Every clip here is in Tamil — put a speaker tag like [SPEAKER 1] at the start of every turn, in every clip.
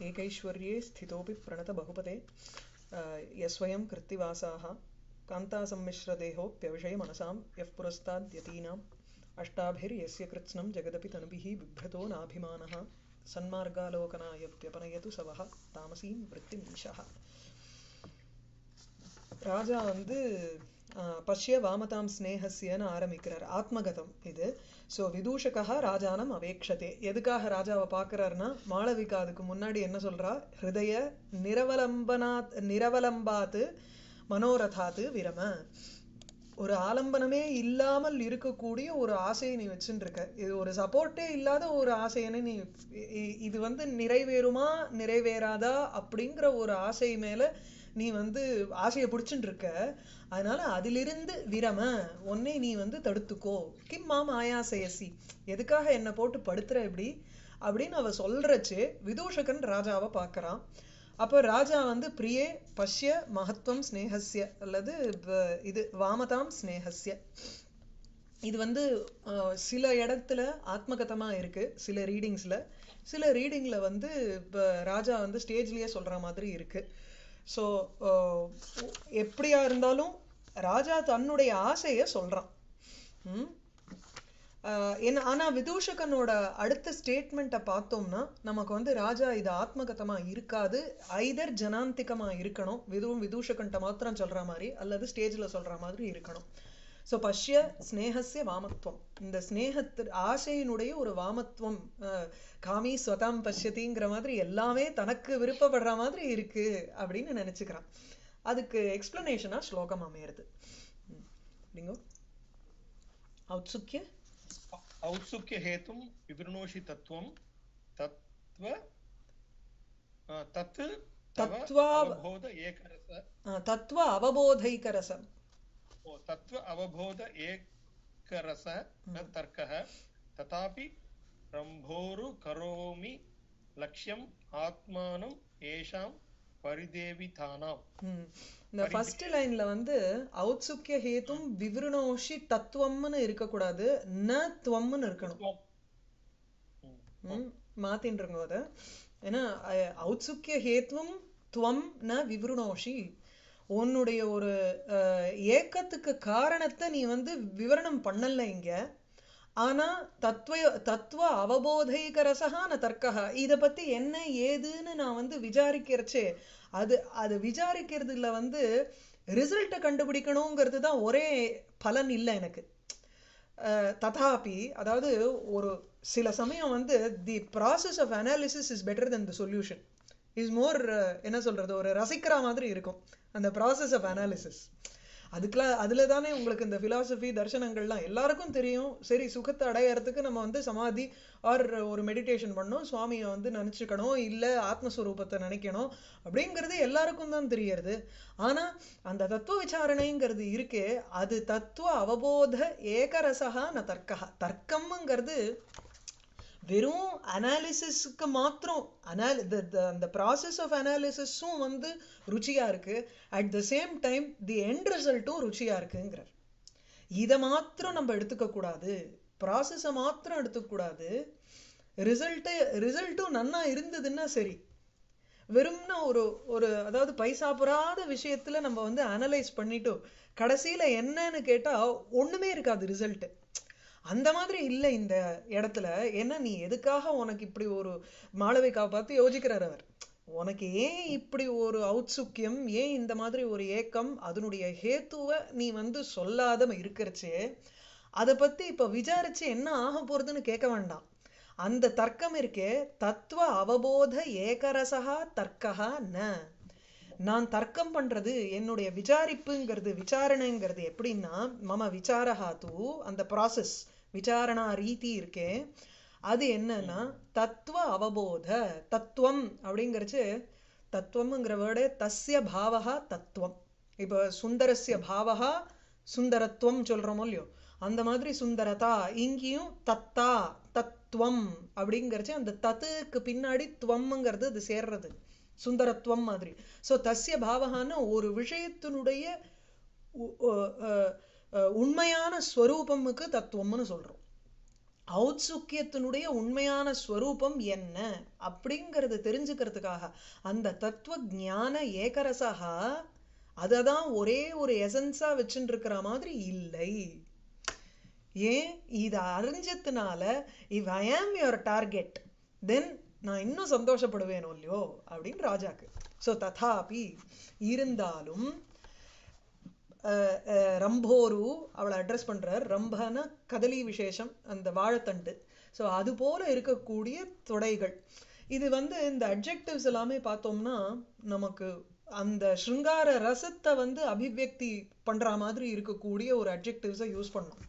[SPEAKER 1] एकैश्वर्ये स्थितोऽपि प्रणतबहुपते यस्वयं कृत्तिवासाः कान्तासम्मिश्रदेहोऽप्यविषय मनसां यः पुरस्ताद्यतीनाम् अष्टाभिर्यस्य कृत्स्नं जगदपि तनुभिः बिभ्रतो नाभिमानः सन्मार्गालोकनायप्यपनयतु सवः तामसीं वृत्तिमीशः ராஜா வந்து பஷ்ய வாமதாம் ஸ்னேகசியன்னு ஆரம்பிக்கிறார் ஆத்மகதம் இது ஸோ விதூஷகா ராஜானம் அவேக்ஷதே எதுக்காக ராஜாவை பார்க்குறாருன்னா மாளவிகா அதுக்கு முன்னாடி என்ன சொல்றா ஹிருதய நிரவலம்பனாத் நிரவலம்பாத்து மனோரதாத்து விரம ஒரு ஆலம்பனமே இல்லாமல் இருக்கக்கூடிய ஒரு ஆசையை நீ வச்சுட்டு இருக்க இது ஒரு சப்போர்ட்டே இல்லாத ஒரு ஆசையனை நீ இது வந்து நிறைவேறுமா நிறைவேறாதா அப்படிங்கிற ஒரு ஆசை மேல நீ வந்து ஆசையை பிடிச்சுட்டு இருக்க அதனால அதிலிருந்து விரம உன்னை நீ வந்து தடுத்துக்கோ கிம் மாம் ஆயாசயசி எதுக்காக என்னை போட்டு படுத்துற இப்படி அப்படின்னு அவ சொல்றச்சு விதூஷகன் ராஜாவை பார்க்கறான் அப்போ ராஜா வந்து பிரியே பஷ்ய மகத்துவம் ஸ்னேகசிய அல்லது இது வாமதாம் ஸ்னேகசிய இது வந்து சில இடத்துல ஆத்மகதமா இருக்கு சில ரீடிங்ஸ்ல சில ரீடிங்ல வந்து இப்போ ராஜா வந்து ஸ்டேஜ்லயே சொல்ற மாதிரி இருக்கு ஸோ எப்படியா இருந்தாலும் ராஜா தன்னுடைய ஆசைய சொல்றான் என்ன ஆனா விதூஷகனோட அடுத்த ஸ்டேட்மெண்ட்டை பார்த்தோம்னா நமக்கு வந்து ராஜா இது ஆத்மகதமா இருக்காது ஐதர் ஜனாந்திகமா இருக்கணும் விதுவும் விதூஷகன்ட்ட மாத்திரம் சொல்ற மாதிரி அல்லது ஸ்டேஜ்ல சொல்ற மாதிரி இருக்கணும் ஸோ பஷ்ய ஸ்னேகசிய வாமத்துவம் இந்த ஸ்னேகத்து ஆசையினுடைய ஒரு வாமத்துவம் காமி ஸ்வதாம் பஷ்யத்திங்கிற மாதிரி எல்லாமே தனக்கு விருப்பப்படுற மாதிரி இருக்கு அப்படின்னு நினைச்சுக்கிறான் அதுக்கு எக்ஸ்பிளனேஷனா ஸ்லோகம் அமையிறது அப்படிங்கோ ஔத்சுக்கிய
[SPEAKER 2] औत्सुक्य हेतुं विवृणोषि तत्त्वं तत्त्व तत्
[SPEAKER 1] तत्त्वा
[SPEAKER 2] अवबोध एकरस
[SPEAKER 1] तत्त्व अवबोधैकरसम्
[SPEAKER 2] ओ तत्त्व अवबोध एकरस न तर्कः तथापि रम्भोरु करोमि लक्ष्यम् आत्मानं येषां பரிதேவிதானாம்
[SPEAKER 1] இந்த ஃபர்ஸ்ட் லைன்ல வந்து ஔத்சுக்கிய ஹேத்தும் விவருணோஷி தத்துவம்னு இருக்கக்கூடாது ந துவம்னு இருக்கணும் மாத்தின்றங்க அத ஏன்னா ஔத்சுக்கிய ஹேத்துவம் துவம் ந விவருணோஷி உன்னுடைய ஒரு ஏக்கத்துக்கு காரணத்தை நீ வந்து விவரணம் பண்ணல இங்க ஆனா தத்துவ தத்துவ அவபோதைகரசகான தர்க்கா இத பத்தி என்ன ஏதுன்னு நான் வந்து விசாரிக்கிறச்சே அது அது விசாரிக்கிறதுல வந்து ரிசல்ட்டை கண்டுபிடிக்கணுங்கிறது தான் ஒரே பலன் இல்லை எனக்கு ததாபி அதாவது ஒரு சில சமயம் வந்து the process of analysis is better then the solution is more என்ன சொல்றது ஒரு ரசிக்கிற மாதிரி இருக்கும் அந்த ப்ராசஸ் ஆஃப் அனாலிசிஸ் அதுக்கெல்லாம் அதுல தானே உங்களுக்கு இந்த பிலாசபி தர்சனங்கள்லாம் எல்லாருக்கும் தெரியும் சரி சுகத்தை அடையறதுக்கு நம்ம வந்து சமாதி ஆர் ஒரு மெடிடேஷன் பண்ணோம் சுவாமியை வந்து நினைச்சுக்கணும் இல்ல ஆத்மஸ்வரூபத்தை நினைக்கணும் அப்படிங்கிறது எல்லாருக்கும் தான் தெரியறது ஆனா அந்த தத்துவ விசாரணைங்கிறது இருக்கே அது தத்துவ அவபோத ஏகரசகா ந தர்க்கா தர்க்கம்ங்கிறது வெறும் அனாலிசிஸ்க்கு மாத்திரம் அனால் அந்த ப்ராசஸ் ஆஃப் அனாலிசிஸும் வந்து ருச்சியா இருக்கு at the same time the end ரிசல்ட்டும் ருச்சியா இருக்குங்கிறார் இதை மாத்திரம் நம்ம எடுத்துக்க கூடாது ப்ராசஸை மாத்திரம் எடுத்துக்க கூடாது ரிசல்ட்டு ரிசல்ட்டும் நன்னா இருந்ததுன்னா சரி வெறும்னா ஒரு ஒரு அதாவது பைசாப்புறாத விஷயத்துல நம்ம வந்து அனலைஸ் பண்ணிட்டு கடைசியில என்னன்னு கேட்டா ஒண்ணுமே இருக்காது ரிசல்ட் அந்த மாதிரி இல்லை இந்த இடத்துல ஏன்னா நீ எதுக்காக உனக்கு இப்படி ஒரு மாளவிகாவை பார்த்து யோசிக்கிறார் அவர் உனக்கு ஏன் இப்படி ஒரு ஔத்சுக்கியம் ஏன் இந்த மாதிரி ஒரு ஏக்கம் அதனுடைய ஹேத்துவ நீ வந்து சொல்லாத இருக்கிறச்சே அதை பத்தி இப்ப விசாரிச்சு என்ன ஆக போறதுன்னு கேட்க வேண்டாம் அந்த தர்க்கம் இருக்கே தத்துவ அவபோத ஏகரசகா தர்க்கா ந நான் தர்க்கம் பண்றது என்னுடைய விசாரிப்புங்கிறது விசாரணைங்கிறது எப்படின்னா மம விசாரஹா தூ அந்த ப்ராசஸ் விசாரணா ரீதி இருக்கே அது என்னன்னா தத்துவ அவபோத தத்துவம் அப்படிங்கிறச்சு தத்துவம்ங்கிற வேர்டே தஸ்ய பாவகா தத்துவம் இப்ப சுந்தரஸ்ய பாவகா சுந்தரத்துவம் சொல்றோமோ இல்லையோ அந்த மாதிரி சுந்தரதா இங்கேயும் தத்தா தத்துவம் அப்படிங்கிறச்சு அந்த தத்துக்கு பின்னாடி துவம்ங்கிறது அது சேர்றது சுந்தரத்துவம் மாதிரி சோ தஸ்ய பாவகான ஒரு விஷயத்தினுடைய உண்மையான ஸ்வரூபமுக்கு தத்துவம்னு சொல்றோம் ஔத்சுக்கியத்தினுடைய உண்மையான ஸ்வரூபம் என்ன அப்படிங்கறத தெரிஞ்சுக்கிறதுக்காக அந்த தத்துவ ஞான ஏகரசகா அததான் ஒரே ஒரு எசன்ஸா வச்சுட்டு இருக்கிற மாதிரி இல்லை ஏன் இத அறிஞ்சதுனால இவ் ஐ ஆம் யுவர் டார்கெட் தென் நான் இன்னும் சந்தோஷப்படுவேனோ இல்லையோ அப்படின்னு ராஜாக்கு சோ ததாபி இருந்தாலும் அஹ், அஹ், ரம்போரு அவளை அட்ரஸ் பண்றார் ரம்பன கதலி விசேஷம் அந்த வாழைத்தண்டு சோ அது போல இருக்கக்கூடிய தொடைகள் இது வந்து இந்த அட்ஜெக்டிவ்ஸ் எல்லாமே பார்த்தோம்னா நமக்கு அந்த ஸ்ருங்கார ரசத்தை வந்து அபிவியக்தி பண்ற மாதிரி இருக்கக்கூடிய ஒரு அட்ஜெக்டிவ்ஸை யூஸ் பண்ணணும்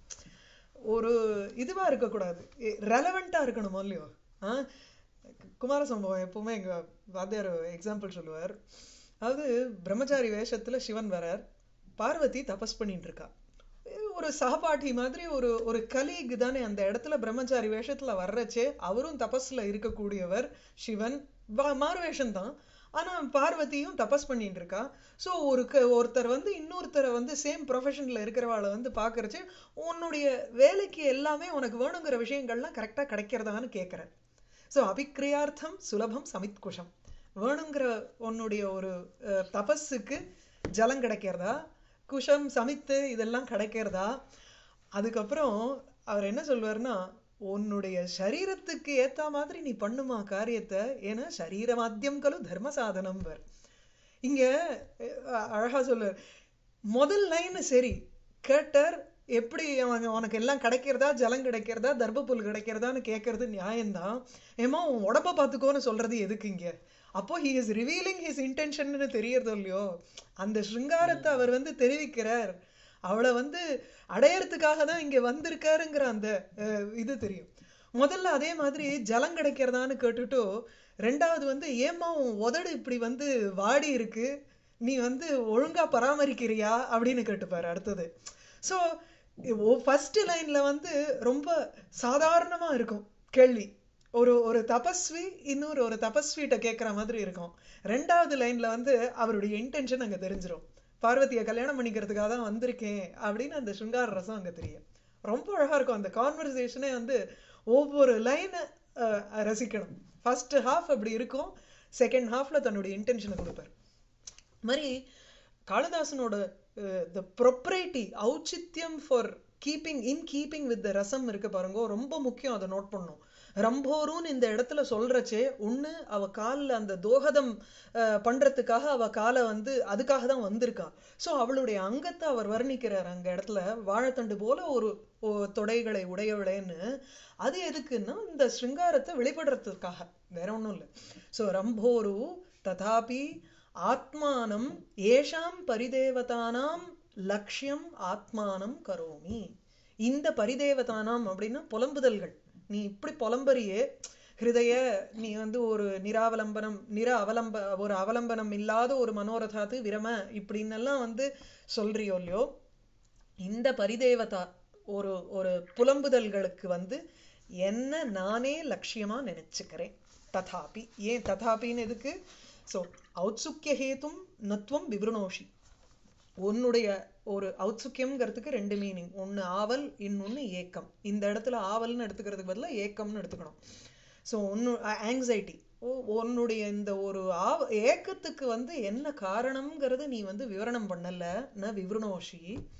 [SPEAKER 1] ஒரு இதுவா இருக்கக்கூடாது ரெலவெண்டா இருக்கணும் இல்லையோ ஆ? குமார சம்பவம் எப்பவுமே எங்க வாத்தியார் எக்ஸாம்பிள் சொல்லுவார் அதாவது பிரம்மச்சாரி வேஷத்துல சிவன் வரார் பார்வதி தபஸ் பண்ணிட்டு இருக்கா ஒரு சகபாட்டி மாதிரி ஒரு ஒரு கலீக் தானே அந்த இடத்துல பிரம்மச்சாரி வேஷத்துல வர்றச்சே அவரும் தபஸ்ல இருக்கக்கூடியவர் சிவன் வா- மாறு வேஷம் தான் ஆனா பார்வதியும் தபஸ் பண்ணிட்டு இருக்கா சோ ஒரு க- ஒருத்தர் வந்து இன்னொருத்தரை வந்து சேம் ப்ரொஃபஷன்ல இருக்கிறவாளை வந்து பாக்குறச்சு உன்னுடைய வேலைக்கு எல்லாமே உனக்கு வேணுங்கிற விஷயங்கள்லாம் கரெக்டா கிடைக்கிறதான்னு கேட்கிறேன் சோ அபிக்ரியார்த்தம் சுலபம் சமித்குஷம் வேணுங்கிற உன்னுடைய ஒரு அஹ், தபஸுக்கு ஜலம் கிடைக்கிறதா குஷம் சமித்து இதெல்லாம் கிடைக்கிறதா அதுக்கப்புறம் அவர் என்ன சொல்வாருன்னா உன்னுடைய சரீரத்துக்கு ஏத்த மாதிரி நீ பண்ணுமா காரியத்தை ஏன்னா சரீரமாத்தியம் கலு தர்ம சாதனம் வர் இங்க அஹ், அழகா சொல்லுவார் முதல் லைன் சரி கேட்டார் எப்படி அவன் உனக்கு எல்லாம் கிடைக்கிறதா ஜலம் கிடைக்கிறதா தர்ப்பப்புல் கிடைக்கிறதான்னு கேட்கறது நியாயம்தான் ஏமா உன் உடம்ப பார்த்துக்கோன்னு சொல்றது எதுக்கு இங்க அப்போ ஹி இஸ் ரிவீலிங் ஹிஸ் இன்டென்ஷன்னு தெரியறதோ இல்லையோ அந்த சிருங்காரத்தை அவர் வந்து தெரிவிக்கிறார் அவளை வந்து அடையறதுக்காக தான் இங்க வந்திருக்காருங்கிற அந்த அஹ், இது தெரியும் முதல்ல அதே மாதிரி ஜலம் கிடைக்கிறதான்னு கேட்டுட்டு ரெண்டாவது வந்து ஏம்மா உன் உதடு இப்படி வந்து வாடி இருக்கு நீ வந்து ஒழுங்கா பராமரிக்கிறியா அப்படின்னு கேட்டுப்பாரு அடுத்தது ஸோ ஃபர்ஸ்ட் லைன்ல வந்து ரொம்ப சாதாரணமா இருக்கும் கேள்வி ஒரு ஒரு தபஸ்வி இன்னொரு ஒரு தபஸ்விட்ட கேட்குற மாதிரி இருக்கும் ரெண்டாவது லைன்ல வந்து அவருடைய இன்டென்ஷன் அங்க தெரிஞ்சிரும் பார்வதியை கல்யாணம் பண்ணிக்கிறதுக்காக தான் வந்திருக்கேன் அப்படின்னு அந்த சிருங்கார ரசம் அங்க தெரியும் ரொம்ப அழகா இருக்கும் அந்த கான்வர்சேஷனே வந்து ஒவ்வொரு லைனை ரசிக்கணும் ஃபர்ஸ்ட் ஹாஃப் அப்படி இருக்கும் செகண்ட் ஹாஃப்ல தன்னுடைய இன்டென்ஷனை கொடுப்பார் மாதிரி காளிதாசனோட த ப்ரொப்ரைட்டி ஔச்சித்யம் for keeping in keeping with the rasam இருக்கு பாருங்க ரொம்ப முக்கியம் அதை நோட் பண்ணும் ரம்போருன்னு இந்த இடத்துல சொல்றச்சே ஒண்ணு அவ கால்ல அந்த தோகதம் அஹ், பண்றதுக்காக அவ காலை வந்து அதுக்காக தான் வந்திருக்கா சோ அவளுடைய அங்கத்தை அவர் வர்ணிக்கிறார் அங்க இடத்துல வாழைத்தண்டு போல ஒரு ஒ- தொடைகளை உடையவளேன்னு அது எதுக்குன்னா இந்த சிருங்காரத்தை வெளிப்படுறதுக்காக வேற ஒண்ணும் இல்லை சோ ரம்போரு ததாபி ஆத்மானம் ஏஷாம் பரிதேவதானாம் லக்ஷ்யம் ஆத்மானம் கரோமி இந்த பரிதேவதானாம் அப்படின்னா புலம்புதல்கள் நீ இப்படி புலம்பறியே ஹிருதய நீ வந்து ஒரு நிராவலம்பனம் நிர அவலம்ப ஒரு அவலம்பனம் இல்லாத ஒரு மனோரதாத்து விரம இப்படின்னு எல்லாம் வந்து சொல்றியோ இல்லையோ இந்த பரிதேவதா ஒரு ஒரு புலம்புதல்களுக்கு வந்து என்ன நானே லட்சியமா நினைச்சுக்கிறேன் ததாபி ஏன் ததாபின்னு எதுக்கு சோ ஔத்சுக்கிய ஹேதும் நத்வம் விவருணோஷி உன்னுடைய ஒரு ஔத்சுக்கியம்ங்கிறதுக்கு ரெண்டு மீனிங் ஒண்ணு ஆவல் இன்னொன்னு ஏக்கம் இந்த இடத்துல ஆவல்னு எடுத்துக்கிறதுக்கு பதிலா ஏக்கம்னு எடுத்துக்கணும் ஸோ ஒன்னு ஆங்ஸைட்டி உன்னுடைய இந்த ஒரு ஆவ ஏக்கத்துக்கு வந்து என்ன காரணம்ங்கிறது நீ வந்து விவரணம் பண்ணல ந விவருணோஷி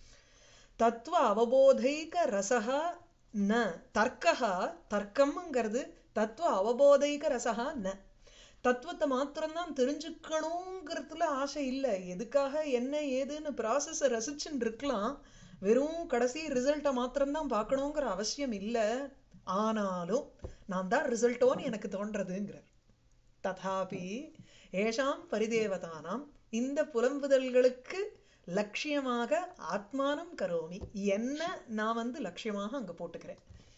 [SPEAKER 1] தத்துவ அவபோதைக ரசகா ந தர்க்கா தர்க்கம்ங்கிறது தத்துவ அவபோதைக ரசகா ந தத்துவத்தை மாத்திரம்தான் தெரிஞ்சுக்கணுங்கிறதுல ஆசை இல்லை எதுக்காக என்ன ஏதுன்னு ப்ராசஸை ரசிச்சுன்னு இருக்கலாம் வெறும் கடைசி ரிசல்ட்டை மாத்திரம்தான் பார்க்கணுங்கிற அவசியம் இல்லை ஆனாலும் நான் தான் ரிசல்ட்டோன்னு எனக்கு தோன்றதுங்கிறார் ததாபி ஏஷாம் பரிதேவதானாம் இந்த புலம்புதல்களுக்கு லட்சியமாக ஆத்மானம் கரோமி என்ன நான் வந்து லட்சியமாக அங்க போட்டுக்கிறேன்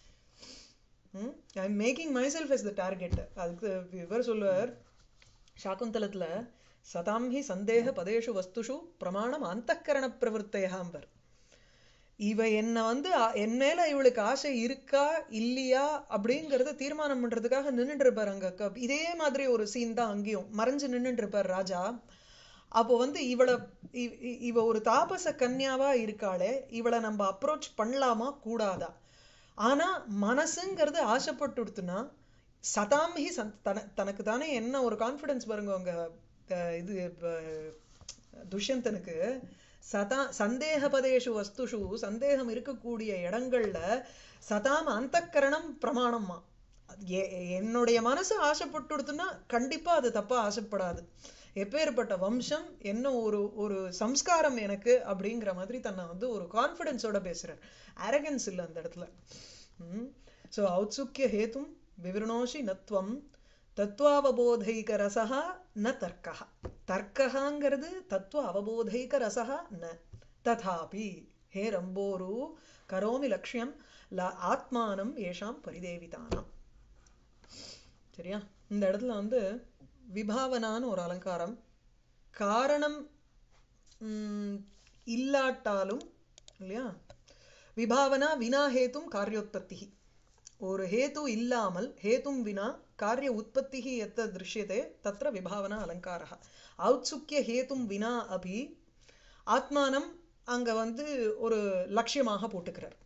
[SPEAKER 1] I am making myself as the target அதுக்கு இவர் சொல்லுவார் சாக்குந்தலத்துல சதாம் ஹி சந்தேக பதேஷு வஸ்துஷு பிரமாணம் அந்தக்கரண பிரவருத்தையாம்பர் இவ என்ன வந்து அ- என் மேல இவளுக்கு ஆசை இருக்கா இல்லையா அப்படிங்கறத தீர்மானம் பண்றதுக்காக நின்னுட்டு இருப்பாரு அங்க க- இதே மாதிரி ஒரு சீன் தான் அங்கேயும் மறைஞ்சு நின்னுட்டு இருப்பார் ராஜா அப்போ வந்து இவளை இ- இ- இவ ஒரு தாபச கன்யாவா இருக்காளே இவளை நம்ம அப்ரோச் பண்ணலாமா கூடாதா ஆனா மனசுங்கிறது ஆசைப்பட்டுடுத்துனா சதாம் ஹி சந்த் தன தனக்கு தானே என்ன ஒரு கான்ஃபிடன்ஸ் பாருங்க அவங்க அஹ், இது இப்ப, துஷ்யந்தனுக்கு சதா சந்தேகபதேஷு வஸ்துஷு சந்தேகம் இருக்கக்கூடிய இடங்கள்ல சதாம் அந்தக்கரணம் பிரமாணம்மா அது எ- என்னுடைய மனசு ஆசைப்பட்டுடுத்துன்னா கண்டிப்பா அது தப்பா ஆசைப்படாது எப்பேற்பட்ட வம்சம் என்ன ஒரு ஒரு சம்ஸ்காரம் எனக்கு அப்படிங்கிற மாதிரி தன்னை வந்து ஒரு கான்ஃபிடென்ஸோட பேசுறார் அரகன்ஸ் இல்லை அந்த இடத்துல ஸோ ஔத்சுக்கிய ஹேத்தும் விவரணோஷி நத்வம் தத்துவாவபோதைக ரசா ந தர்க்கா தர்க்கங்கிறது தத்துவ அவபோதைக ரசா ந ததாபி ஹே ரம்போரு கரோமி லக்ஷ்யம் ல ஆத்மானம் ஏஷாம் பரிதேவிதானாம் சரியா இந்த இடத்துல வந்து விபாவனான்னு ஒரு அலங்காரம் காரணம் ம், இல்லாட்டாலும் இல்லையா விபாவனா வினா ஹேத்தும் காரியோத்பத்தி ஒரு ஹேத்து இல்லாமல் ஹேத்தும் வினா காரிய உற்பத்தி எத்த திருஷ்யத்தை தத்திர விபாவனா அலங்காரः ஔத்சுக்கிய ஹேத்தும் வினா அபி ஆத்மானம் அங்க வந்து ஒரு லட்சியமாக போட்டுக்கிறார்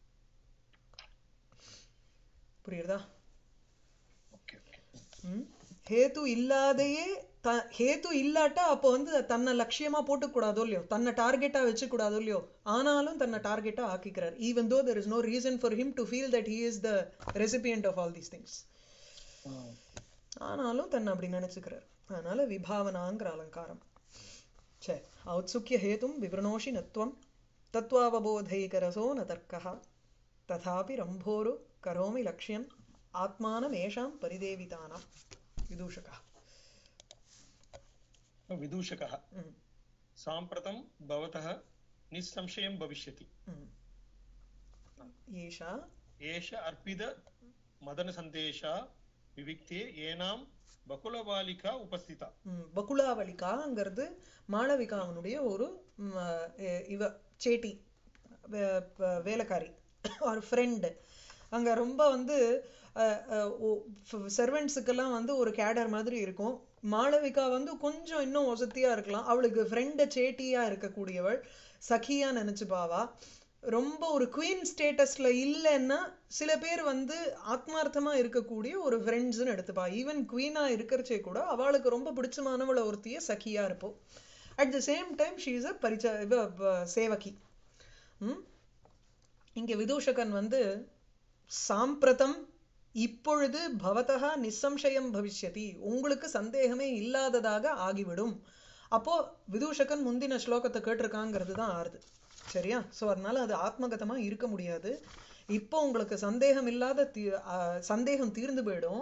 [SPEAKER 1] புரியுறதா
[SPEAKER 2] ஓகே ஓகே
[SPEAKER 1] ம். ஹேத்து இல்லாதையே த ஹேத்து இல்லாட்டா அப்போ வந்து தன்னை லட்சியமா போட்டுக்கூடாதோ இல்லையோ தன்னை டார்கெட்டா வச்சுக்கூடாதோ இல்லையோ ஆனாலும் தன்னை டார்கெட்டா ஆக்கிக்கிறார் even though there is no reason for him to feel that he is the recipient of all these things ஆனாலும் தன்னை அப்படி நினைச்சுக்கிறார் அதனால விபாவனாங்கிற அலங்காரம் சரி ஔத்சுக்கிய ஹேதும் விவரணோஷி நத்வம் தத்வாவபோதைகரசோ ந தர்க்கः ததாபி ரம்போரு கரோமி லக்ஷ்யம் ஆத்மானமேஷாம் பரிதேவிதானாம் விதூஷகः
[SPEAKER 2] विदूषकः
[SPEAKER 1] ம்,
[SPEAKER 2] साम्प्रतं भवतः निस्संशयं भविष्यति
[SPEAKER 1] ம். ஈஷா
[SPEAKER 2] एष अर्पित मदनसन्देशा विविक्ते येनां बकुलबालिका उपस्थिता
[SPEAKER 1] ம், பகுலாவளிகாங்கிறது மாளவிகாவனுடைய ஒரு ம், எ- இவ சேட்டி வே- ப- வேலைக்காரி ஒரு ஃப்ரெண்டு அங்க ரொம்ப வந்து சர்வெண்ட்ஸுக்கெல்லாம் வந்து ஒரு கேடர் மாதிரி இருக்கும் மாளவிகா வந்து கொஞ்சம் இன்னும் வசதியா இருக்கலாம் அவளுக்கு ஃப்ரெண்டு சேட்டியா இருக்கக்கூடியவள் சகியா நினைச்சுப்பாவா ரொம்ப ஒரு குவீன் ஸ்டேட்டஸ்ல இல்லைன்னா சில பேர் வந்து ஆத்மார்த்தமா இருக்கக்கூடிய ஒரு ஃப்ரெண்ட்ஸ்னு எடுத்துப்பா ஈவன் குவீனா இருக்கிறச்சே கூட அவளுக்கு ரொம்ப பிடிச்சமானவள ஒருத்திய சகியா இருப்போம் at the same time she is a பரிச்ச இவ வ- சேவகி ம்? இங்க விதூஷகன் வந்து சாம்பிரதம் இப்பொழுது பவதா நிசம்சயம் பவிஷ்யதி உங்களுக்கு சந்தேகமே இல்லாததாக ஆகிவிடும் அப்போ விதூஷகன் முந்தின ஸ்லோகத்தை கேட்டிருக்காங்கிறது தான் ஆறுது சரியா சோ அதனால அது ஆத்மகதமா இருக்க முடியாது இப்போ உங்களுக்கு சந்தேகம் இல்லாத தீ- ஆ, சந்தேகம் தீர்ந்து போயிடும்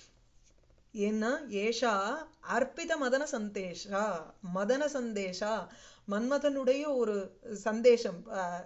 [SPEAKER 1] ஏன்னா ஏஷா அர்ப்பித மதன சந்தேஷா மதன சந்தேஷா மன்மதனுடைய ஒரு சந்தேஷம்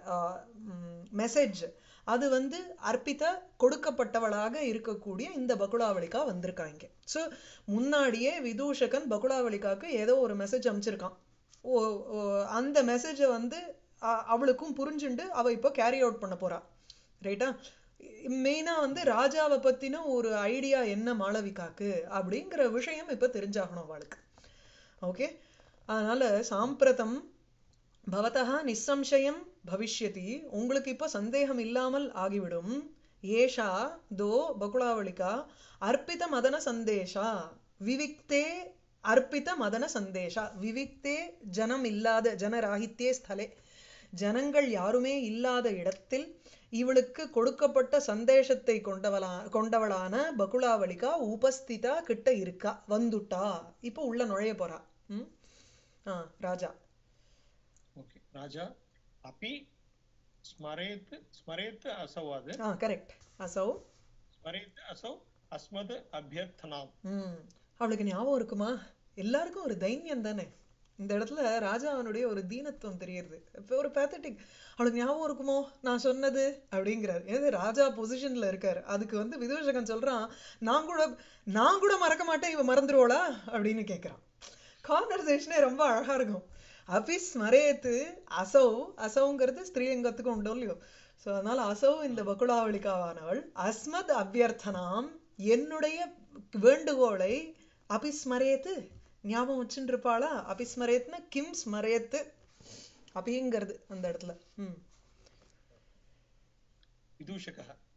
[SPEAKER 1] மெசேஜ் அது வந்து அர்ப்பித கொடுக்கப்பட்டவளாக இருக்கக்கூடிய இந்த பகுலாவளிகா வந்திருக்காங்க சோ முன்னாடியே விதூஷகன் பகுலாவளிகாக்கு ஏதோ ஒரு மெசேஜ் அனுப்பிச்சிருக்கான் ஓ ஓ, அந்த மெசேஜை வந்து அ- அவளுக்கும் புரிஞ்சுண்டு அவ இப்போ கேரி அவுட் பண்ண போறா ரைட்டா மெயினா வந்து ராஜாவை பத்தின ஒரு ஐடியா என்ன மாளவிகாக்கு அப்படிங்கிற விஷயம் இப்ப தெரிஞ்சாகணும் அவளுக்கு ஓகே அதனால சாம்பிரதம் பவதா நிசம்சயம் பவிஷ்யதி உங்களுக்கு இப்போ சந்தேகம் இல்லாமல் ஆகிவிடும் ஏஷா தோ பகுலாவளிகா அர்ப்பித மதன சந்தேஷா விவிக்தே அர்ப்பித மதன சந்தேஷா விவிக்தே ஜனம் இல்லாத ஜனராகித்யே ஸ்தலே ஜனங்கள் யாருமே இல்லாத இடத்தில் இவளுக்கு கொடுக்கப்பட்ட சந்தேஷத்தை கொண்டவளா கொண்டவளான பகுலாவளிகா உபஸ்திதா கிட்ட இருக்கா வந்துட்டா இப்போ உள்ள நுழைய போறா ம் ஆ ராஜா
[SPEAKER 2] ओके राजा अपि स्मरेत् स्मरेत् असौवाद्
[SPEAKER 1] ஆ கரெக்ட் அசௌ
[SPEAKER 2] स्मरेत् असौ अस्मद् अभ्यर्थनाम्
[SPEAKER 1] ம் அவளுக்கு ஞாபகம் இருக்குமா எல்லாருக்கும் ஒரு தைரியம் தானே இந்த இடத்துல ராஜாவனுடைய ஒரு தீனத்துவம் தெரியுது இப்போ ஒரு பேத்தட்டிக் அவளுக்கு ஞாபகம் இருக்குமோ நான் சொன்னது அப்படிங்கிறார் ஏது ராஜா பொசிஷன்ல இருக்காரு அதுக்கு வந்து விதூஷகன் சொல்றான் நான் கூட நான் கூட மறக்க மாட்டேன் இவ மறந்துருவாளா அப்படின்னு கேட்கிறான் கான்வர்சேஷனே ரொம்ப அழகா இருக்கும் அபி ஸ்மரேத்து அசௌ அசௌங்கிறது ஸ்திரீலிங்கத்துக்கும் உண்டோ இல்லையோ ஸோ அதனால அசௌ இந்த பகுலாவளிகாவானவள் அஸ்மத் அபியர்த்தனாம் என்னுடைய வேண்டுகோளை அபிஸ்மரேத்து ஞாபகம் வச்சுட்டு இருப்பாளா அபிஸ்மரேத்னா கிம் ஸ்மரேத்து அபிங்கிறது அந்த இடத்துல ம்
[SPEAKER 2] विदूषकः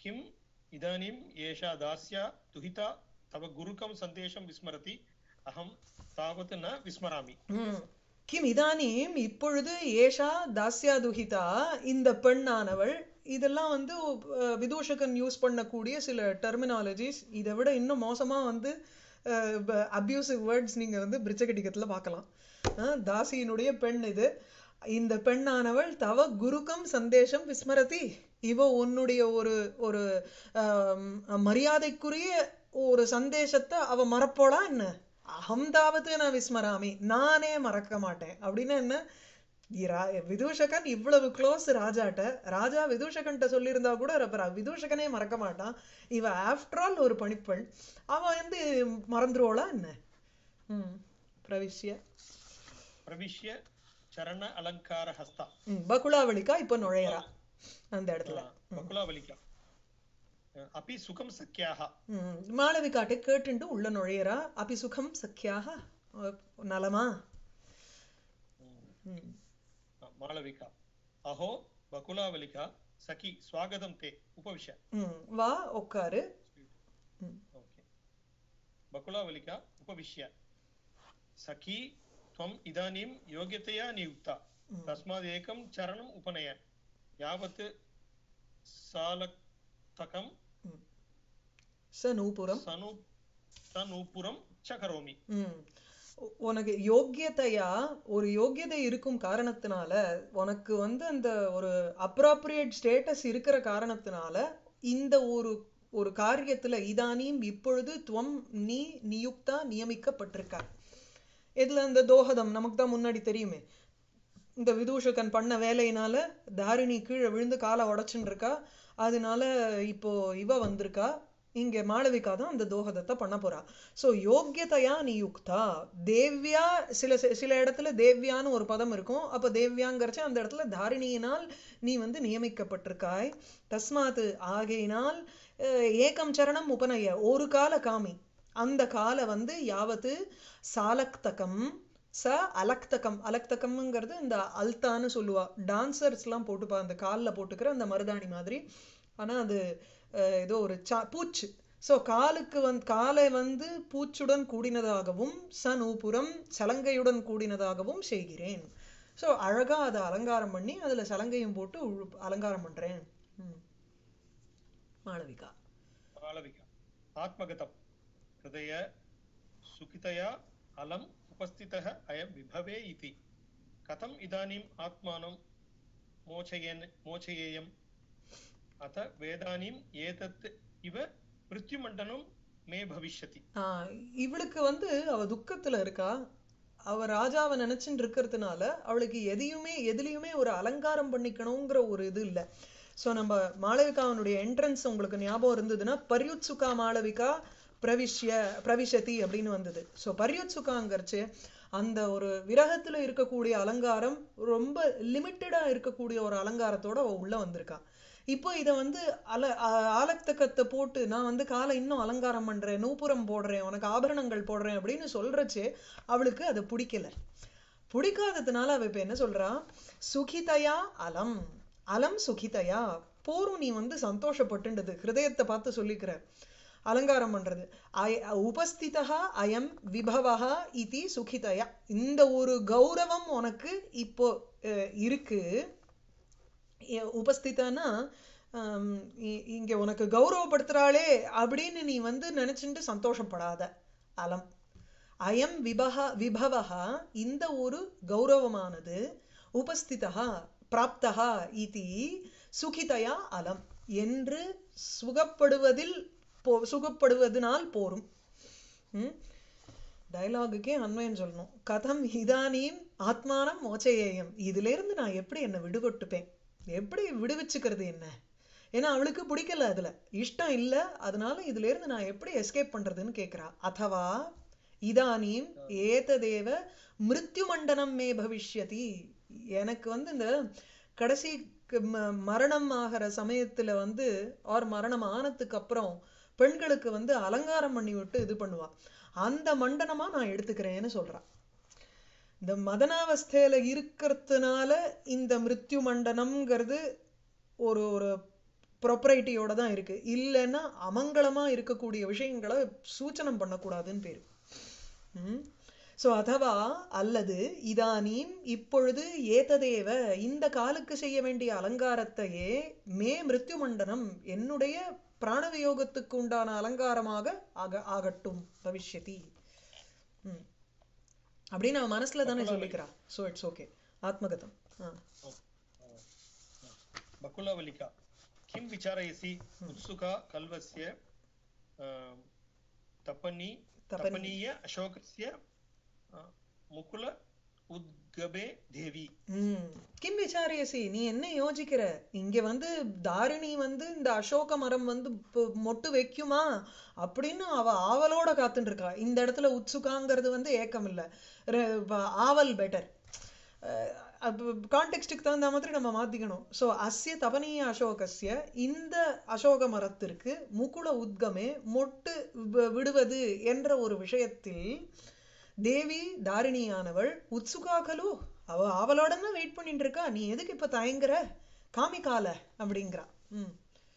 [SPEAKER 2] किम् इदानीम् एषा दास्या दुहिता तव गुरुकं सन्देशं विस्मरति अहं तावत् न विस्मरामि
[SPEAKER 1] ம். கிம் இதானீம் இப்பொழுது ஏஷா தாஸ்யா துஹிதா இந்த பெண்ணானவள் இதெல்லாம் வந்து அஹ், விதூஷகன் யூஸ் பண்ணக்கூடிய சில டெர்மினாலஜிஸ் இதை விட இன்னும் மோசமா வந்து அப்யூசிவ் வேர்ட்ஸ் நீங்க வந்து பிரிச்சகடிக்கத்துல பார்க்கலாம் அஹ், தாசியினுடைய பெண் இது இந்த பெண்ணானவள் தவ குருக்கம் சந்தேஷம் விஸ்மரதி இவ உன்னுடைய ஒரு ஒரு ஆம், மரியாதைக்குரிய ஒரு சந்தேஷத்தை அவ மறப்போளா என்ன அகம்தாவது நான் விஸ்மராமி நானே மறக்க மாட்டேன் அப்படின்னா என்ன இரா- விதூஷகன் இவ்வளவு க்ளோஸ் ராஜாட்ட ராஜா விதூஷகன்ட்ட சொல்லியிருந்தா கூட அப்ப விதூஷகனே மறக்க மாட்டான் இவ ஆஃப்டர் ஆல் ஒரு பணிப்பெண் அவ வந்து மறந்துருவாளா என்ன ம் பிரவிஷ்ய
[SPEAKER 2] प्रविश्य चरण अलङ्कारहस्ता
[SPEAKER 1] ம் பகுலாவளிக்கா இப்ப நுழையறா அந்த இடத்துல
[SPEAKER 2] बकुलावलिका अपि सुखं सख्याः
[SPEAKER 1] ம் மாளவிகாட்டை கேட்டுண்டு உள்ள நுழையறா அபி சுகம் சக்கியாக அஹ், நலமா ம்
[SPEAKER 2] मालविका अहो बकुलावलिका सखी स्वागतं ते उपविश
[SPEAKER 1] ம் வா உட்காரு ம்
[SPEAKER 2] ओके बकुलावलिका उपविश्य सखी त्वम् इदानीं योग्यतया नियुक्ता तस्मादेकं चरणम् उपनय यावत् सालक्तकं
[SPEAKER 1] ம். ச நூபுரம்
[SPEAKER 2] सनु सनूपुरं च करोमि
[SPEAKER 1] ம் உ- உனக்கு யோக்கியதையா ஒரு யோக்கியதை இருக்கும் காரணத்தினால உனக்கு வந்து அந்த ஒரு அப்ராப்ரியேட் ஸ்டேட்டஸ் இருக்கிற காரணத்தினால இந்த ஒரு ஒரு காரியத்துல இதானியும் இப்பொழுது துவம் நீ நியுக்தா நியமிக்கப்பட்டிருக்க இதுல இந்த தோஹதம் நமக்கு தான் முன்னாடி தெரியுமே இந்த விதூஷகன் பண்ண வேலையினால தாரிணி கீழே விழுந்து காலை உடைச்சுன்னு இருக்கா அதனால இப்போ இவ வந்திருக்கா இங்க மாளவிகா தான் அந்த தோஹதத்தை பண்ண போறா சோ யோக்கியதையா நியுக்தா தேவ்யா சில சில இடத்துல தேவ்யான்னு ஒரு பதம் இருக்கும் அப்ப தேவ்யாங்கிறச்ச அந்த இடத்துல தாரிணியினால் நீ வந்து நியமிக்கப்பட்டிருக்காய் தஸ்மாத் ஆகையினால் அஹ், ஏகம் சரணம் உபநய ஒரு கால காமி அந்த கால வந்து யாவத்து சாலக்தகம் ச அலக்தகம் அலக்தகம்ங்கிறது இந்த அல்தான்னு சொல்லுவா டான்சர்ஸ் எல்லாம் போட்டுப்பா அந்த கால்ல போட்டுக்கிற அந்த மருதாணி மாதிரி ஆனா அது அஹ், ஏதோ ஒரு சா பூச்சு சோ காலுக்கு வந்து காலை வந்து பூச்சுடன் கூடினதாகவும் சநூபுரம் சலங்கையுடன் கூடினதாகவும் செய்கிறேன் சோ அழகா அதை அலங்காரம் பண்ணி அதுல சலங்கையும் போட்டு உழு- அலங்காரம் பண்றேன் ம். மாளவிகா
[SPEAKER 2] मालविका आत्मगतं हृदय सुखितया अलम् उपस्थितः अयं विभवे इति कथम् इदानीम् आत्मानं मोचयेन् मोचयेयम् अथ वेदानीम् एतत् इव मृत्युमण्डनं मे भविष्यति
[SPEAKER 1] ஆஹ் இவளுக்கு வந்து அவ துக்கத்துல இருக்கா அவ ராஜாவை நினைச்சுட்டு இருக்கிறதுனால அவளுக்கு எதையுமே எதுலயுமே ஒரு அலங்காரம் பண்ணிக்கணுங்கிற ஒரு இது இல்ல சோ நம்ம மாளவிகாவனுடைய என்ட்ரன்ஸ் உங்களுக்கு ஞாபகம் இருந்ததுன்னா பர்யுத்சுகா மாளவிகா பிரவிஷ்ய பிரவிஷதி அப்படின்னு வந்தது சோ பர்யுத்சுகாங்கிறச்சு அந்த ஒரு விரகத்துல இருக்கக்கூடிய அலங்காரம் ரொம்ப லிமிட்டடா இருக்கக்கூடிய ஒரு அலங்காரத்தோட அவ உள்ள வந்திருக்கா இப்போ இத வந்து அல ஆ- ஆலக்தகத்தை போட்டு நான் வந்து காலை இன்னும் அலங்காரம் பண்றேன் நூப்புரம் போடுறேன் உனக்கு ஆபரணங்கள் போடுறேன் அப்படின்னு சொல்றச்சே அவளுக்கு அது பிடிக்கல பிடிக்காததுனால அவ இப்ப என்ன சொல்றா சுகிதயா அலம் அலம் சுகிதயா போரும் நீ வந்து சந்தோஷப்பட்டுண்டது ஹிருதயத்தை பார்த்து சொல்லிக்கிற அலங்காரம் பண்றது அய உபஸ்திதா அயம் விபவஹா இதி சுகிதயா இந்த ஒரு கௌரவம் உனக்கு இப்போ அஹ், இருக்கு எ- உபஸ்திதானா ஆம், இ- இங்க உனக்கு கௌரவப்படுத்துறாளே அப்படின்னு நீ வந்து நினைச்சுட்டு சந்தோஷப்படாத அலம் அயம் விபஹ விபவஹா இந்த ஒரு கௌரவமானது உபஸ்திதா பிராப்தா இதி சுகிதயா அலம் என்று சுகப்படுவதில் போ சுகப்படுவதனால் போரும் ம் டயலாகுக்கே அன்வயம் சொல்லணும் கதம் இதானீம் ஆத்மானம் மோச்சையேயம் இதுல இருந்து நான் எப்படி என்ன விடுபட்டுப்பேன் எப்படி விடுவிச்சுக்கிறது என்ன ஏன்னா அவளுக்கு பிடிக்கல அதுல இஷ்டம் இல்ல அதனால இதுல இருந்து நான் எப்படி எஸ்கேப் பண்றதுன்னு கேக்குறா அதவா இதானீம் ஏததேவ மிருத்யு மண்டனம் மே பவிஷ்யதி எனக்கு வந்து இந்த கடைசி க- ம- மரணம் ஆகிற சமயத்துல வந்து ஆர் மரணம் ஆனதுக்கு அப்புறம் பெண்களுக்கு வந்து அலங்காரம் பண்ணி விட்டு இது பண்ணுவா அந்த மண்டனமா நான் எடுத்துக்கிறேன்னு சொல்றா இந்த மதனாவஸ்தையில இருக்கிறதுனால இந்த மிருத்யு மண்டனம்ங்கிறது ஒரு ஒரு ப்ரொப்ரைட்டியோட தான் இருக்கு இல்லைன்னா அமங்கலமா இருக்கக்கூடிய விஷயங்களை சூச்சனம் பண்ணக்கூடாதுன்னு பேரு ம் சோ அதவா அல்லது இதானீம் இப்பொழுது ஏததேவ இந்த காலுக்கு செய்ய வேண்டிய அலங்காரத்தையே மே மிருத்யு மண்டனம் என்னுடைய பிராணவியோகத்துக்கு உண்டான அலங்காரமாக ஆக ஆகட்டும் பவிஷ்யதி ம் அப்படின்னு அவன் மனசுல தானே சொல்லிக்கிறா சோ இட்ஸ் ஓகே ஆத்மகதம் ஆ
[SPEAKER 2] बकुलवलिका किं विचारयसि उत्सुका कल्वस्य अ, तपनी
[SPEAKER 1] तपनी।
[SPEAKER 2] तपनीय अशोकस्य अ, मुकुल उद्गबे देवी
[SPEAKER 1] ம் கிம் விசாரியசி நீ என்ன யோசிக்கிற இங்க வந்து தாரிணி வந்து இந்த அசோக மரம் வந்து பொ- மொட்டு வைக்குமா அப்படின்னு அவ ஆவலோட காத்துட்டு இருக்கா இந்த இடத்துல உத்சுகாங்கிறது வந்து ஏக்கம் இல்ல ர- வ- ஆவல் பெட்டர் கான்டெக்ஸ்டுக்கு தகுந்த மாதிரி நம்ம மாத்திக்கணும் சோ அஸ்ய தபனீய அசோகஸ்ய இந்த அசோக மரத்திற்கு முகுல உத்கமே மொட்டு வி- விடுவது என்ற ஒரு விஷயத்தில் தேவி தாரிணியானவள் உத்சுகா கலு அவ அவளோட தான் வெயிட் பண்ணிட்டு இருக்கா நீ எதுக்கு இப்ப தயங்குற காமிக்கால அப்படிங்கிறா ம்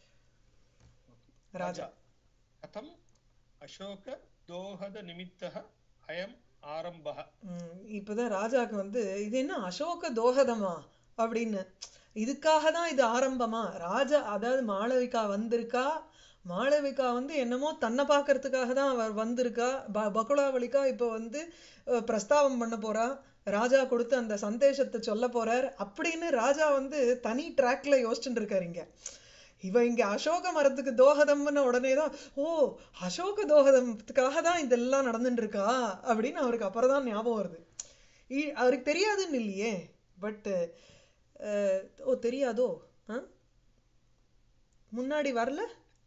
[SPEAKER 1] ராஜா
[SPEAKER 2] कथम् अशोक दोहद निमित्तः अयम् आरम्भः
[SPEAKER 1] ம், இப்பதான் ராஜாக்கு வந்து இது என்ன அசோக தோகதமா அப்படின்னு இதுக்காக தான் இது ஆரம்பமா ராஜா அதாவது மாளவிகா வந்திருக்கா மாளவிகா வந்து என்னமோ தன்னை பார்க்கறதுக்காக தான் அவர் வந்திருக்கா ப பகுலாவளிக்கா இப்போ வந்து அஹ், பிரஸ்தாபம் பண்ண போறா ராஜா கொடுத்து அந்த சந்தேஷத்தை சொல்ல போறார் அப்படின்னு ராஜா வந்து தனி ட்ராக்ல யோசிச்சுட்டு இருக்காரு இங்க இவ இங்க அசோக மரத்துக்கு தோகதம்னு உடனே தான் ஓ அசோக தோகதத்துக்காக தான் இதெல்லாம் நடந்துட்டு இருக்கா அப்படின்னு அவருக்கு அப்புறம் தான் ஞாபகம் வருது இ- அவருக்கு தெரியாதுன்னு இல்லையே பட் ஓ தெரியாதோ ஆ? முன்னாடி வரல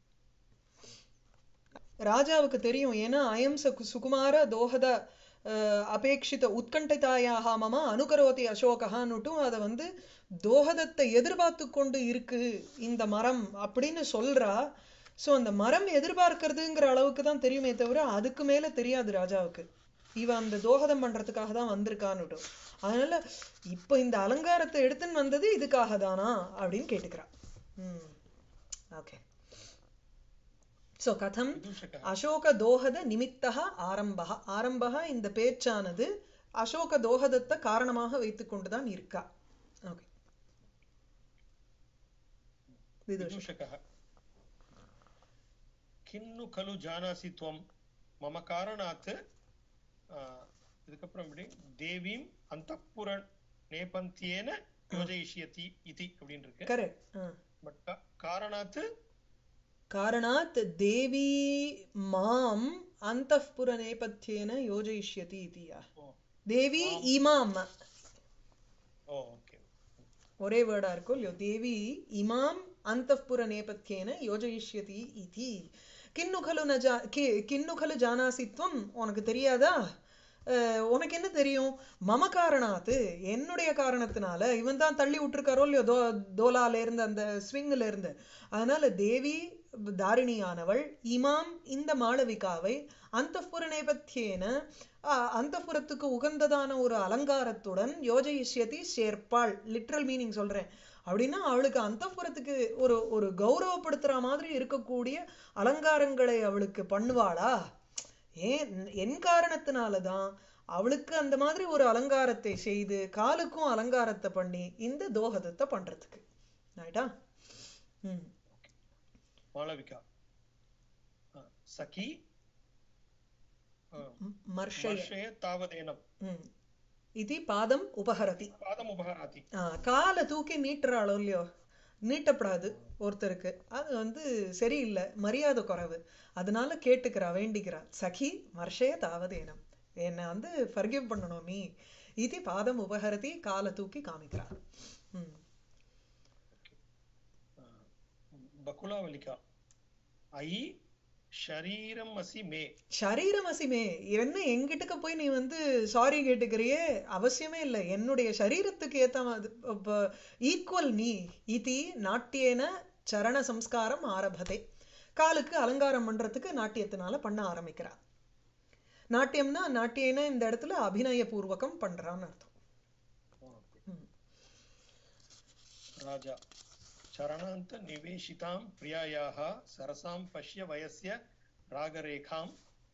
[SPEAKER 1] ராஜாவுக்கு தெரியும் ஏன்னா அயம் ச- சுகுமார தோஹத அஹ், அபேட்சித உத்கண்டிதாயாக மம அனுகரோதி அசோகஹான்னுட்டும் அதை வந்து தோஹதத்தை எதிர்பார்த்து கொண்டு இருக்கு இந்த மரம் அப்படின்னு சொல்றா சோ அந்த மரம் எதிர்பார்க்கறதுங்கிற அளவுக்கு தான் தெரியுமே தவிர அதுக்கு மேல தெரியாது ராஜாவுக்கு இவ அந்த தோஹதம் பண்றதுக்காக தான் வந்திருக்கான்னுட்டு அதனால இப்ப இந்த அலங்காரத்தை எடுத்துன்னு வந்தது இதுக்காக தானா அப்படின்னு கேட்டுக்கிறா ம் ஓகே சோ கதம்
[SPEAKER 2] विदूषकः
[SPEAKER 1] அசோக தோஹத நிமித்தக ஆரம்பக ஆரம்பக இந்த பேச்சானது அசோக தோஹதத்தை காரணமாக வைத்துக் கொண்டுதான் இருக்கா ஓகே விதூஷ
[SPEAKER 2] विदूषकः किन्नु खलु जानासि त्वं मम कारणात् ஆ, இதுக்கப்புறம் எப்படி தேவீம் அந்தப்புர நேபந்தியேன யோஜயிஷ்யதி இதி அப்படின்னு இருக்கு
[SPEAKER 1] கரெக்ட்
[SPEAKER 2] பட் காரணாத்து
[SPEAKER 1] कारणात् देवी माम् अन्तःपुरनेपथ्येन योजयिष्यति इति या
[SPEAKER 2] ஓ
[SPEAKER 1] தேவி இமாம்
[SPEAKER 2] ஓ ஓகே
[SPEAKER 1] ஒரே வேர்டா இருக்கும் இல்லையோ தேவி இமாம் அந்தப்புர நேபத்தியேன யோஜயிஷ்யதி இதி கிண்ணு கலு ந ஜா கி கிண்ணு கலு ஜானாசி துவம் உனக்கு தெரியாதா அஹ், உனக்கு என்ன தெரியும் மம காரணாத்து என்னுடைய காரணத்தினால இவன் தான் தள்ளி விட்டுருக்காரோ இல்லையோ தோ தோலால இருந்து அந்த ஸ்விங்ல இருந்து அதனால தேவி தாரிணியானவள் இமாம் இந்த மாளவிகாவை அந்தப்புர நேபத்தியேன அந்தப்புறத்துக்கு உகந்ததான ஒரு அலங்காரத்துடன் யோஜயிஷ்யதி சேர்ப்பாள் லிட்ரல் மீனிங் சொல்றேன் அப்படின்னா அவளுக்கு அந்தப்புறத்துக்கு ஒரு ஒரு கௌரவப்படுத்துற மாதிரி இருக்கக்கூடிய அலங்காரங்களை அவளுக்கு பண்ணுவாளா ஏன் என் காரணத்தினாலதான் அவளுக்கு அந்த மாதிரி ஒரு அலங்காரத்தை செய்து காலுக்கும் அலங்காரத்தை பண்ணி இந்த தோஹதத்தை பண்றதுக்கு ரைட்டா ம்
[SPEAKER 2] மாளவிகா ஆ, சகி ஆ,
[SPEAKER 1] ம், மர்ஷய
[SPEAKER 2] மர்ஷய தாவதேனம்
[SPEAKER 1] ம் இது பாதம் உபஹரதி
[SPEAKER 2] பாதம் உபகராதி
[SPEAKER 1] ஆ, காலை தூக்கி நீட்டுறாளோ இல்லையோ நீட்டப்படாது ஒருத்தருக்கு அது வந்து சரியில்லை மரியாதை குறைவு அதனால கேட்டுக்கிறா வேண்டிக்கிறா சகி மர்ஷய தாவதேனம் என்னை வந்து ஃபர்கிவ் பண்ணணும் நீ இது பாதம் உபஹரதி காலை தூக்கி காமிக்கிறா ம்
[SPEAKER 2] பகுலாவலிகா ஐ ஷரீரம் அசி மே
[SPEAKER 1] சரீரம் அசிமே என்ன எங்கிட்டக்க போய் நீ வந்து சாரி கேட்டுக்கிறியே அவசியமே இல்லை என்னுடைய சரீரத்துக்கு ஏத்த ஈக்குவல் நீ இதி நாட்டியேன சரண சம்ஸ்காரம் ஆரம்பதே காலுக்கு அலங்காரம் பண்றதுக்கு நாட்டியத்தினால பண்ண ஆரம்பிக்கிறா நாட்டியம்னா நாட்டியேன இந்த இடத்துல அபிநய பூர்வகம் பண்றான்னு அர்த்தம் ம்.
[SPEAKER 2] ராஜா चरणान्तनिवेशितां प्रियायाः सरसां पश्य वयस्य रागरेखां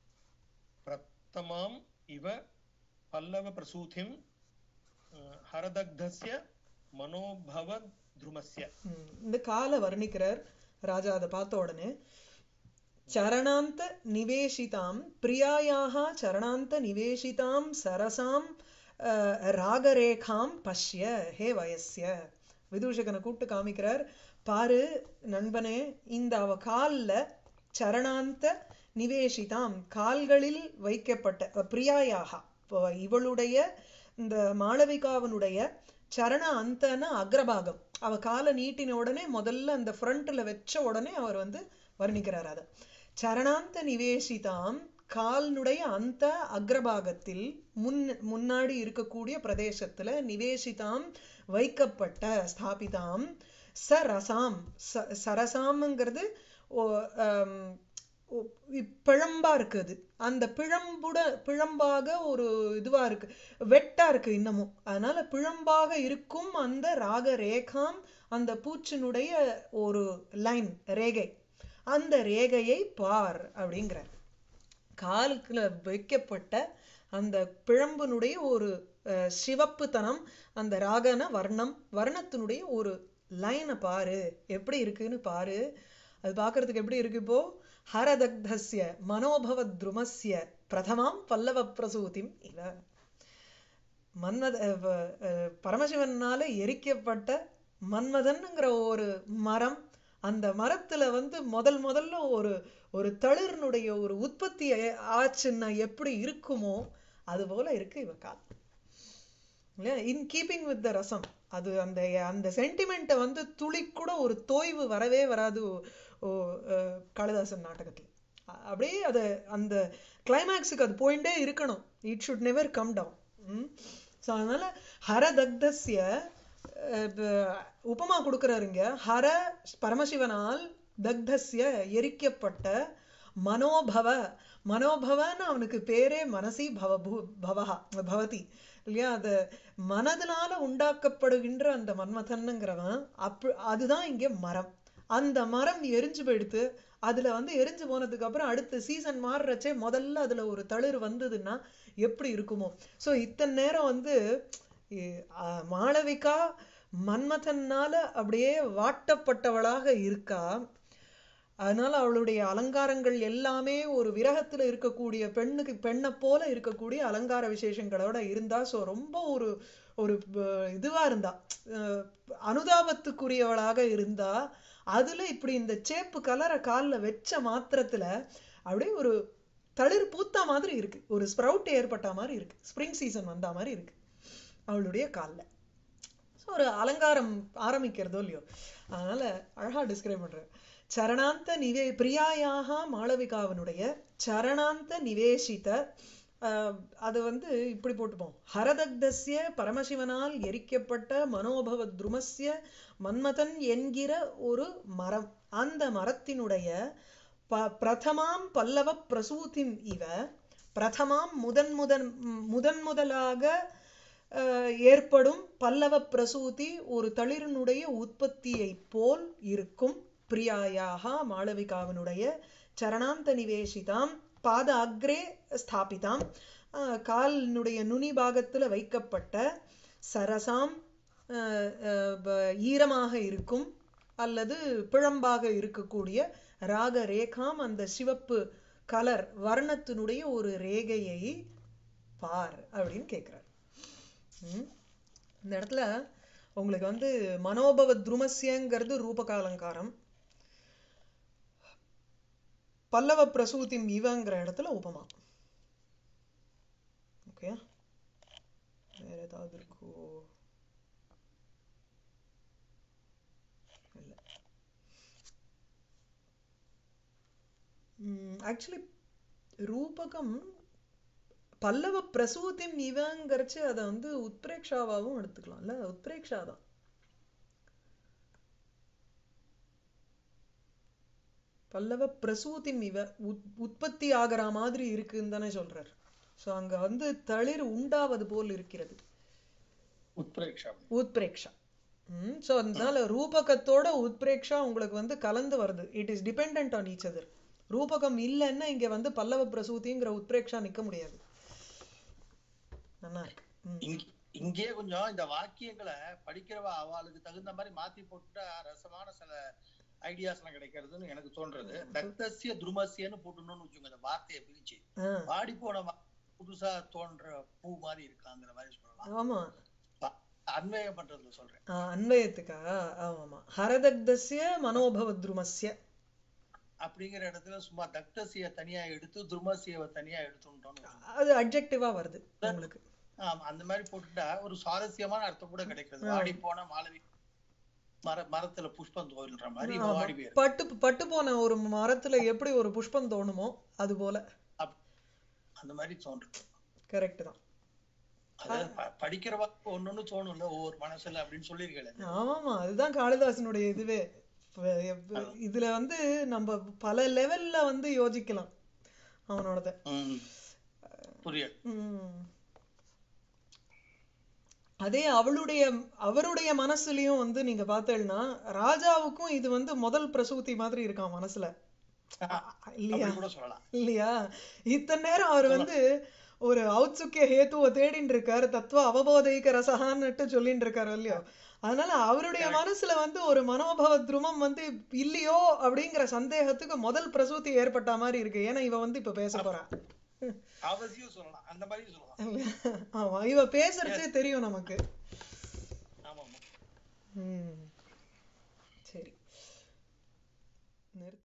[SPEAKER 2] प्रथमाम् इव पल्लवप्रसूतिं अ, हरदग्धस्य मनोभवद्रुमस्य
[SPEAKER 1] ம், இந்த காலை வர்ணிக்கிறார் ராஜா அதை பார்த்த உடனே சரணாந்த நிவேஷிதாம் பிரியாயாக சரணாந்த நிவேஷிதாம் சரசாம் அஹ், ராகரேகாம் பஷ்ய ஹே வயஸ்ய விதூஷகனை கூப்பிட்டு காமிக்கிறார் பாரு நண்பனே இந்த அவ கால்ல சரணாந்த நிவேஷிதாம் கால்களில் வைக்கப்பட்ட அஹ், பிரியாயாக இப்போ இவளுடைய இந்த மாளவிகாவனுடைய சரண அந்தன அக்ரபாகம் அவ காலை நீட்டின உடனே முதல்ல அந்த ஃப்ரண்ட்ல வச்ச உடனே அவர் வந்து வர்ணிக்கிறார் அதை சரணாந்த நிவேஷிதாம் கால்னுடைய அந்த அக்ரபாகத்தில் முன் முன்னாடி இருக்கக்கூடிய பிரதேசத்துல நிவேஷிதாம் வைக்கப்பட்ட ஸ்தாபிதாம் சரசாம் ச சரசாம்ங்கிறது ஓ- ஆம், ஓ- இ- பிழம்பா இருக்குது அந்த பிழம்புட பிழம்பாக ஒரு இதுவா இருக்கு வெட்டா இருக்கு இன்னமும் அதனால பிழம்பாக இருக்கும் அந்த ராக ரேகாம் அந்த பூச்சினுடைய ஒரு லைன் ரேகை அந்த ரேகையை பார் அப்படிங்கிறார் காலுக்குள்ள வைக்கப்பட்ட அந்த பிழம்பினுடைய ஒரு அஹ், சிவப்புத்தனம் அந்த ராகன வர்ணம் வர்ணத்தினுடைய ஒரு லைனை பாரு எப்படி இருக்குன்னு பாரு அது பார்க்கறதுக்கு எப்படி இருக்கு இப்போ ஹரதக்தஸ்ய மனோபவ துருமஸ்ய பிரதமாம் பல்லவ பிரசூதிம் இவ மன்மத அஹ் வ- அஹ் பரமசிவனால எரிக்கப்பட்ட மன்மதன்ங்கிற ஒரு மரம் அந்த மரத்துல வந்து முதல் முதல்ல ஒரு ஒரு தளிர்னுடைய ஒரு உற்பத்தி ஆ- ஆச்சுன்னா எப்படி இருக்குமோ அது போல இருக்கு இவ கால் இல்லையா இன் கீப்பிங் வித் த ரசம் அது அந்த அந்த சென்டிமெண்ட்டை வந்து துளி கூட ஒரு தோய்வு வரவே வராது ஓ- ஓ, அஹ், காளிதாசன் நாடகத்துல அ- அப்படியே அது அந்த கிளைமேக்ஸுக்கு அது போயிட்டே இருக்கணும் it should never come down so அதனால ஹரதக்தஸ்ய அஹ், ப- உபமா கொடுக்குறாருங்க ஹர பரமசிவனால் தக்தஸ்ய எரிக்கப்பட்ட மனோபவ மனோபவன்னு அவனுக்கு பேரே மனசி பவ பூ- பவஹா பவதி இல்லையா அது மனதினால உண்டாக்கப்படுகின்ற அந்த மன்மதன்னுங்கிறவன் அப் அதுதான் இங்க மரம் அந்த மரம் எரிஞ்சு போயிடுத்து அதுல வந்து எரிஞ்சு போனதுக்கு அப்புறம் அடுத்த சீசன் மாறுறச்சே முதல்ல அதுல ஒரு தளிர் வந்ததுன்னா எப்படி இருக்குமோ சோ இத்தனை நேரம் வந்து இ- அஹ் மாளவிகா மன்மதன்னால அப்படியே வாட்டப்பட்டவளாக இருக்கா அதனால அவளுடைய அலங்காரங்கள் எல்லாமே ஒரு விரகத்துல இருக்கக்கூடிய பெண்ணுக்கு பெண்ணை போல இருக்கக்கூடிய அலங்கார விசேஷங்களோட இருந்தா சோ ரொம்ப ஒரு ஒரு ப- இதுவா இருந்தா அஹ் அனுதாபத்துக்குரியவளாக இருந்தா அதுல இப்படி இந்த சேப்பு கலரை கால்ல வச்ச மாத்திரத்துல அப்படியே ஒரு தளிர் பூத்தா மாதிரி இருக்கு ஒரு ஸ்ப்ரவுட் ஏற்பட்ட மாதிரி இருக்கு ஸ்ப்ரிங் சீசன் வந்த மாதிரி இருக்கு அவளுடைய கால்ல So, ஒரு அலங்காரம் ஆரம்பிக்கிறதோ இல்லையோ அதனால அழகா டிஸ்கிரைப் பண்றேன் சரணாந்த நிவே பிரியாயாக மாளவிகாவனுடைய சரணாந்த நிவேஷித ஆஹ், அது வந்து இப்படி போட்டுப்போம் ஹரதக்தஸ்ய பரமசிவனால் எரிக்கப்பட்ட மனோபவ துருமஸ்ய மன்மதன் என்கிற ஒரு மரம் அந்த மரத்தினுடைய ப பிரதமாம் பல்லவ பிரசூதிம் இவ பிரதமாம் முதன் முதன் முதன் முதலாக அஹ், ஏற்படும் பல்லவ பிரசூதி ஒரு தளிரினுடைய உற்பத்தியை போல் இருக்கும் பிரியாயாக மாளவிகாவினுடைய சரணாந்த நிவேசிதாம் பாத அக்ரே ஸ்தாபிதாம் அஹ், காலினுடைய நுனி பாகத்துல வைக்கப்பட்ட சரசாம் அஹ், அஹ், ப- ஈரமாக இருக்கும் அல்லது பிழம்பாக இருக்கக்கூடிய ராக ரேகாம் அந்த சிவப்பு கலர் வர்ணத்தினுடைய ஒரு ரேகையை பார் அப்படின்னு கேக்குறார் ம். இந்த இடத்துல உங்களுக்கு வந்து மனோபவ துருமஸ்யங்கிறது ரூபக அலங்காரம் பல்லவ பிரசூதி இவங்கிற இடத்துல உபமா ஓகே வேற ஏதாவது இருக்கோ இல்ல ஆக்சுவலி ரூபகம் பல்லவ பிரசூதிம் இவங்கிறச்சு அதை வந்து உத்பிரேக்ஷாவாவும் எடுத்துக்கலாம்ல உத்பிரேக்ஷா தான் பல்லவ பிரசூதிம் இவ உத்- உற்பத்தி ஆகிற மாதிரி இருக்குன்னு தானே சொல்றார் சோ அங்க வந்து தளிர் உண்டாவது போல் இருக்கிறது
[SPEAKER 2] उत्प्रेक्षा
[SPEAKER 1] உத்பிரேக்ஷா ம் ஸோ அதனால ரூபகத்தோட உத்பிரேக்ஷா உங்களுக்கு வந்து கலந்து வருது it is depend on each other ரூபகம் இல்லைன்னா இங்க வந்து பல்லவ பிரசூதிங்கிற உத்பிரேக்ஷா நிக்க முடியாது நல்லா இருக்கு ம்.
[SPEAKER 3] இங்க- இங்கே கொஞ்சம் இந்த வாக்கியங்களை படிக்கிறவ அவளுக்கு தகுந்த மாதிரி மாத்தி போட்டுட்டா ரசமான சில ஐடியாஸ் எல்லாம் கிடைக்கிறதுன்னு எனக்கு தோன்றது தக்தசிய துருமசியன்னு போட்டுணும்னு வச்சுக்கோங்க இந்த வார்த்தையை பிரிச்சு
[SPEAKER 1] ஆ,
[SPEAKER 3] வாடி போன வா- புதுசா தோன்ற பூ மாதிரி இருக்காங்கிற மாதிரி சொல்லலாம்
[SPEAKER 1] ஆமா
[SPEAKER 3] ப- அன்வயம் பண்றதுல சொல்றேன்
[SPEAKER 1] ஆ, அன்வயத்துக்கா ஆமாமா ஹரதக்தஸ்ய மனோபவத்ருமஸ்ய
[SPEAKER 3] அப்படிங்கிற இடத்துல சும்மா தக்தசிய தனியா எடுத்து துருமசியவை தனியா எடுத்துட்டோம்னு வச்சுக்கோங்க.
[SPEAKER 1] அது அப்ஜெக்டிவா வருது உங்களுக்கு
[SPEAKER 3] ஆமா அந்த மாதிரி போட்டுட்டா ஒரு சுவாரஸ்யமான அர்த்தம் கூட கிடைக்கிறது வாடி போன மாளவி மர மரத்துல புஷ்பம் தோல்ற மாதிரி இவ
[SPEAKER 1] ஆமா.
[SPEAKER 3] வாடி போயிரு
[SPEAKER 1] பட்டு பட்டு போன ஒரு மரத்துல எப்படி ஒரு புஷ்பம் தோணுமோ அது போல
[SPEAKER 3] அந்த மாதிரி தோன்றும்
[SPEAKER 1] கரெக்ட் தான்
[SPEAKER 3] அதாவது ப- படிக்கிறவங்க ஒன்னொன்னு தோணும்ல ஒவ்வொரு மனசுல அப்படின்னு சொல்லிருக்கேன்
[SPEAKER 1] ஆமாமா அதுதான் காளிதாசனுடைய இதுவே இப்ப எப்ப- இதுல வந்து நம்ம பல லெவல்ல வந்து யோசிக்கலாம் அவனோடத
[SPEAKER 3] புரியுது
[SPEAKER 1] உம். அதே அவளுடைய அவருடைய மனசுலயும் வந்து நீங்க பார்த்தேன்னா ராஜாவுக்கும் இது வந்து முதல் பிரசூதி மாதிரி இருக்கான் மனசுல இல்லையா
[SPEAKER 3] அப்படி கூட சொல்லலாம்
[SPEAKER 1] இல்லையா இத்தனை நேரம் அவர் வந்து ஒரு ஔத்சுக்கிய ஹேத்துவ தேடின்னு இருக்காரு தத்துவ அவபோதைக்க ரசகான்னுட்டு சொல்லிட்டு இருக்காரு இல்லையோ அதனால அவருடைய மனசுல வந்து ஒரு மனோபவ துருமம் வந்து இல்லையோ அப்படிங்கிற சந்தேகத்துக்கு முதல் பிரசூதி ஏற்பட்ட மாதிரி இருக்கு ஏன்னா இவ வந்து இப்ப பேச போறா
[SPEAKER 3] அவசியம் சொல்லலாம் அந்த மாதிரி சொல்லலாம்
[SPEAKER 1] ஆமா இவ பேசுறதே தெரியும் நமக்கு
[SPEAKER 3] ஆமா ஆமா
[SPEAKER 1] ம் சரி நிறுத்து